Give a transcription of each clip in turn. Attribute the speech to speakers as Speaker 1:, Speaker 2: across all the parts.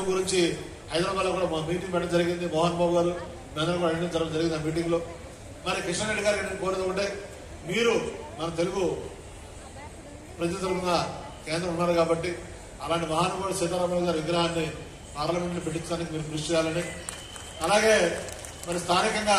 Speaker 1: ఉద్యమం గురించి హైదరాబాద్ లో కూడా మా మీటింగ్ పెట్టడం జరిగింది మోహన్ బాబు గారు మేమందరం కూడా అటెండ్ జరగడం జరిగింది ఆ మీటింగ్ లో మరి కిషన్ రెడ్డి గారికి నేను కోరేది ఒకటే మీరు మన తెలుగు ప్రజల తరఫున కేంద్రం ఉన్నారు కాబట్టి అలాంటి మహానుభావుడు సీతారామరాజు గారి విగ్రహాన్ని పార్లమెంట్ లో పెట్టించడానికి మీరు కృషి చేయాలని అలాగే మరి స్థానికంగా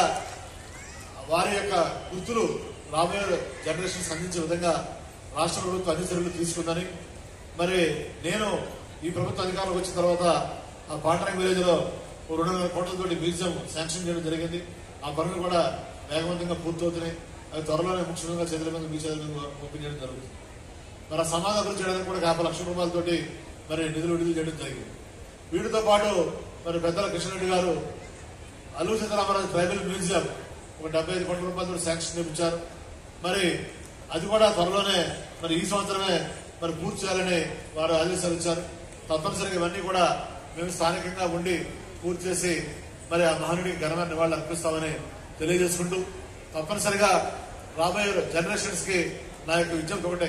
Speaker 1: వారి యొక్క గుర్తులు రాబోయే జనరేషన్ అందించే విధంగా రాష్ట్ర ప్రభుత్వం అన్ని చర్యలు తీసుకుందని మరి నేను ఈ ప్రభుత్వ అధికారంలోకి వచ్చిన తర్వాత ఆ పాండరంగ్ విలేజ్ లో ఓ రెండు వందల కోట్లతోటి మ్యూజియం శాంక్షన్ చేయడం జరిగింది ఆ పనులు కూడా వేగవంతంగా పూర్తవుతున్నాయి అవి త్వరలోనే ముఖ్యంగా చేతుల మీద మీ చేతుల మీద పంపించడం జరుగుతుంది మరి ఆ సమాధి అభివృద్ధి చేయడానికి కూడా యాభై లక్షల రూపాయలతోటి మరి నిధులు విడుదల చేయడం జరిగింది వీటితో పాటు మరి పెద్దల కృష్ణరెడ్డి గారు అల్లూరు సీతారామరాజు ట్రైబల్ మ్యూజియం ఒక డెబ్బై ఐదు కోట్ల రూపాయలతో శాంక్షన్ చేయించారు మరి అది కూడా త్వరలోనే మరి ఈ సంవత్సరమే మరి పూర్తి చేయాలని వారు ఆదేశాలు ఇచ్చారు తప్పనిసరిగా ఇవన్నీ కూడా మేము స్థానికంగా ఉండి పూర్తి చేసి మరి ఆ మహనీయుడికి ఘనమైన నివాళులు అర్పిస్తామని తెలియజేసుకుంటూ తప్పనిసరిగా రాబోయే జనరేషన్స్ కి నా యొక్క విజ్ఞప్తి ఒకటే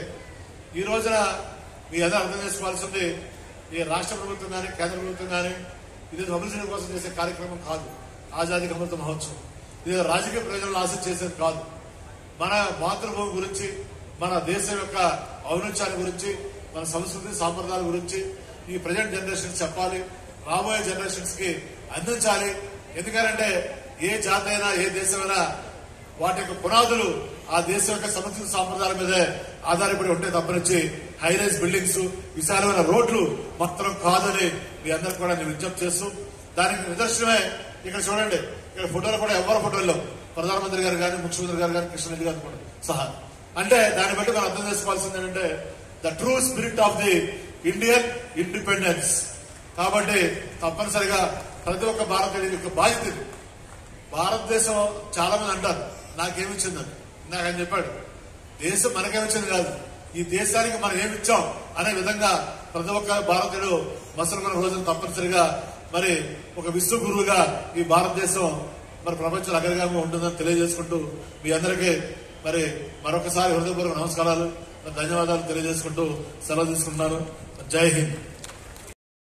Speaker 1: ఈ రోజున మీ అందరూ అర్థం చేసుకోవాల్సింది ఈ రాష్ట్ర ప్రభుత్వం కానీ కేంద్ర ప్రభుత్వం కానీ ఇది అభివృద్ధి కోసం చేసే కార్యక్రమం కాదు ఆజాదీ అమృత మహోత్సవం ఇది రాజకీయ ప్రయోజనాలు ఆశ చేసేది కాదు మన మాతృభూమి గురించి మన దేశం యొక్క ఔన్నత్యాన్ని గురించి మన సంస్కృతి సాంప్రదాయాల గురించి ఈ ప్రజెంట్ జనరేషన్ చెప్పాలి రాబోయే జనరేషన్స్ కి అందించాలి ఎందుకంటే ఏ జాతి అయినా ఏ దేశమైనా వాటి యొక్క పునాదులు ఆ దేశం యొక్క సంస్కృతి సాంప్రదాయాల మీదే ఆధారపడి ఉంటే తప్పనిచ్చి హైరైజ్ బిల్డింగ్స్ విశాలమైన రోడ్లు మొత్తం కాదని మీ అందరికి కూడా నేను విజ్ఞప్తి చేస్తూ దానికి నిదర్శనమే ఇక్కడ చూడండి ఇక్కడ ఫోటోలు కూడా ఎవరి ఫోటోలు లేవు ప్రధానమంత్రి గారు కానీ ముఖ్యమంత్రి గారు కానీ కృష్ణ రెడ్డి గారు కూడా సహా అంటే దాన్ని బట్టి మనం అర్థం చేసుకోవాల్సింది ఏంటంటే the true spirit of the Indian independence కాబట్టి తప్పనిసరిగా ప్రతి ఒక్క భారతీయుడి యొక్క బాధ్యత ఇది. భారతదేశం చాలా మంది అంటారు నాకేమిచ్చిందని నాకు ఆయన చెప్పాడు దేశం మనకేమిచ్చింది కాదు ఈ దేశానికి మనం ఏమిచ్చాం అనే విధంగా ప్రతి ఒక్క భారతీయుడు మసలుకున్న రోజున తప్పనిసరిగా మరి ఒక విశ్వ గురువుగా ఈ భారతదేశం మరి ప్రపంచంలో అగ్రగామి ఉంటుందని తెలియజేసుకుంటూ మీ అందరికీ మరి మరొకసారి హృదయపూర్వక నమస్కారాలు ధన్యవాదాలు తెలియజేసుకుంటూ సెలవు తీసుకుంటున్నాను జై హింద్